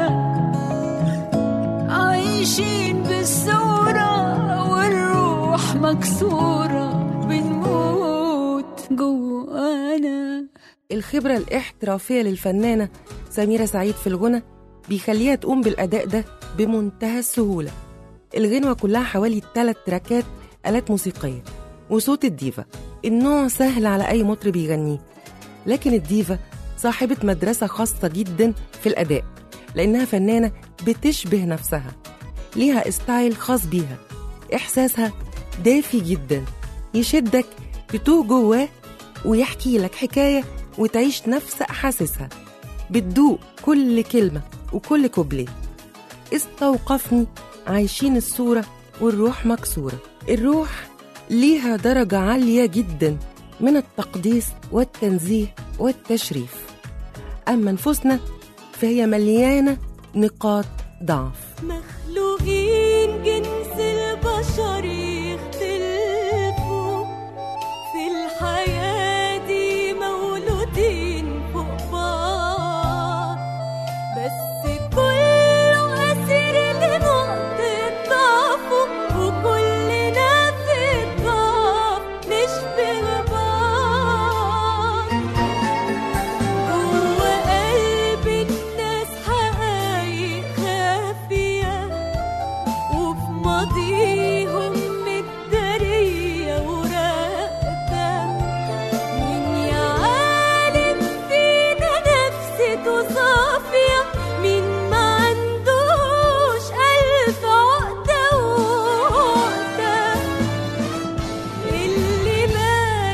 عايشين بالصورة والروح مكسورة بنموت جوانا الخبرة الاحترافية للفنانة سميرة سعيد في الغنى بيخليها تقوم بالأداء ده بمنتهى السهولة الغنوة كلها حوالي ثلاث تراكات آلات موسيقية وصوت الديفا النوع سهل على أي مطرب يغنيه لكن الديفا صاحبة مدرسة خاصة جدا في الأداء لأنها فنانة بتشبه نفسها ليها استايل خاص بيها إحساسها دافي جدا يشدك تتوه جواه ويحكي لك حكاية وتعيش نفس أحاسيسها بتدوق كل كلمة وكل كوبليه استوقفني عايشين الصورة والروح مكسورة الروح ليها درجة عالية جدا من التقديس والتنزيه والتشريف أما نفوسنا فهي مليانة نقاط ضعف مخلوقين جنس البشر يختلفوا في الحياة دي مولودين فوق بعض بس كله أسير لنقطة ضعفه وكلنا في الضعف نشبه بعض جوا قلب الناس حقايق خافية وفي ماضيهم متدارية وراقدة مين يا عالم فينا نفسته صافية مين ما عندوش ألف عقدة وعقدة اللي ما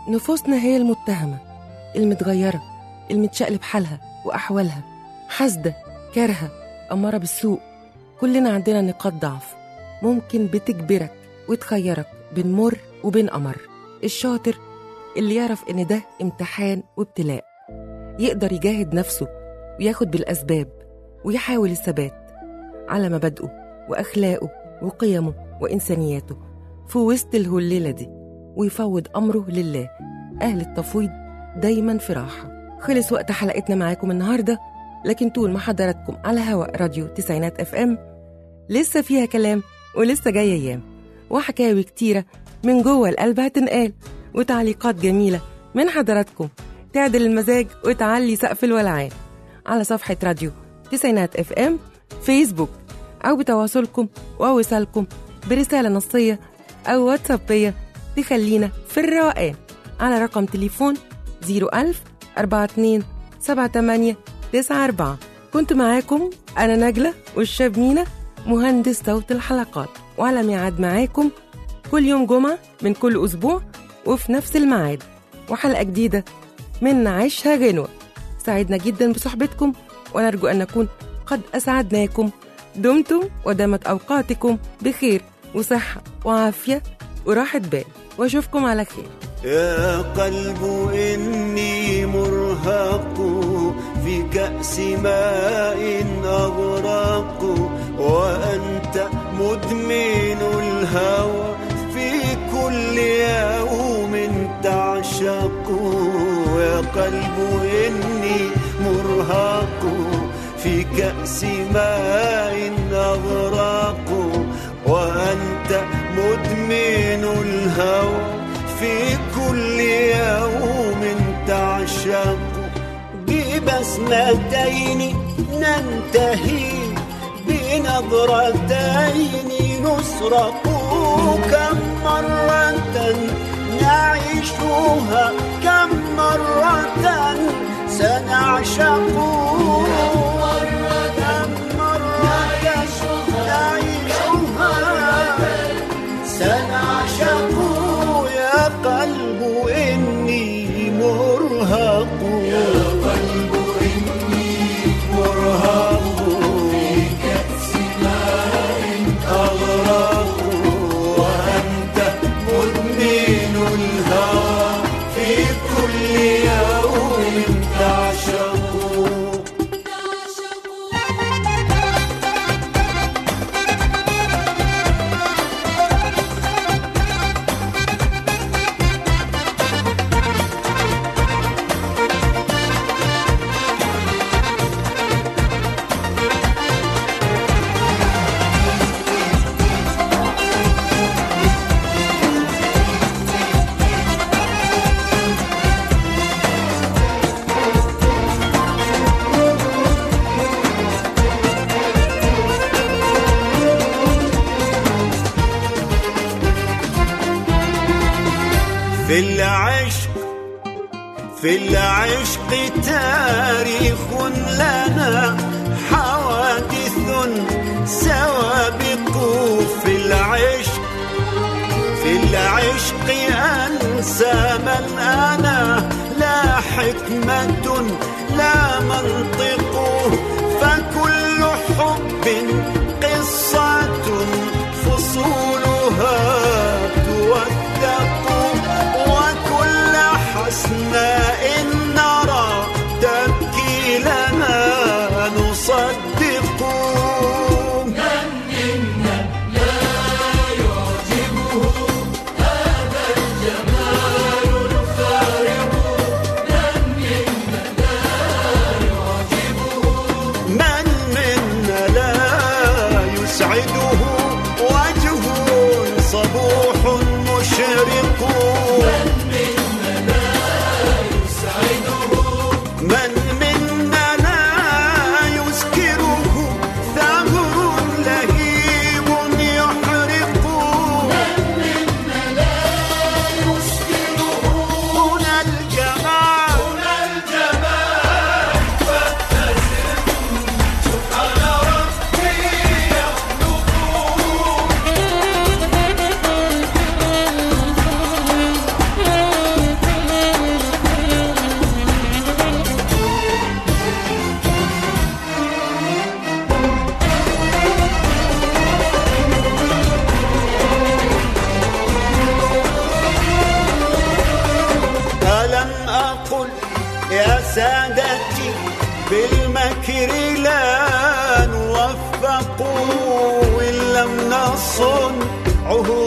نفوسنا هي المتهمة المتغيرة المتشقلب حالها وأحوالها حاسدة كارهة أمارة بالسوء كلنا عندنا نقاط ضعف ممكن بتجبرك وتخيرك بين مر وبين أمر الشاطر اللي يعرف إن ده امتحان وابتلاء يقدر يجاهد نفسه وياخد بالأسباب ويحاول الثبات على مبادئه وأخلاقه وقيمه وإنسانياته في وسط الهليلة دي ويفوض أمره لله أهل التفويض دايما في راحة خلص وقت حلقتنا معاكم النهاردة لكن طول ما حضراتكم على هواء راديو تسعينات اف ام لسه فيها كلام ولسه جاية أيام وحكاوي كتيرة من جوه القلب هتنقال وتعليقات جميلة من حضراتكم تعدل المزاج وتعلي سقف الولعان على صفحة راديو تسعينات اف ام فيسبوك أو بتواصلكم ووصالكم برسالة نصية أو واتسابية تخلينا في الروقان على رقم تليفون 01000 42 78 94 كنت معاكم أنا نجلة والشاب مينا مهندس صوت الحلقات وعلى ميعاد معاكم كل يوم جمعة من كل أسبوع وفي نفس الميعاد وحلقة جديدة من عيشها غنوة سعدنا جدا بصحبتكم ونرجو أن نكون قد أسعدناكم دمتم ودامت أوقاتكم بخير وصحة وعافية وراحة بال وأشوفكم على خير يا قلب إني مرهق في كأس ماء أغرق وأنت مدمن الهوى في كل يوم تعشق يا قلب إني مرهق في كأس ماء أغرق وأنت مدمن الهوى في كل يوم تعشق ببسمتين ننتهي بنظرتين نسرق كم مرة نعيشها كم مرة سنعشق كم مرة نعيشها سنعشق يا قلب إني مرهق يا قلب إني مرهق في كأس ماء أغرق وأنت مدمن الهوى في كل يوم تعشق في العشق في العشق تاريخ لنا حوادث سوابق في العشق في العشق أنسى من أنا لا حكمة لا منطق فكل حب قصة فصولها توثق وكل حسناء نرى تبكي لنا نصدق من منا لا يعجبه هذا الجمال الفارق من منا لا يعجبه من منا لا يسعده وجه صبوح مشرق من منا لا خن عهود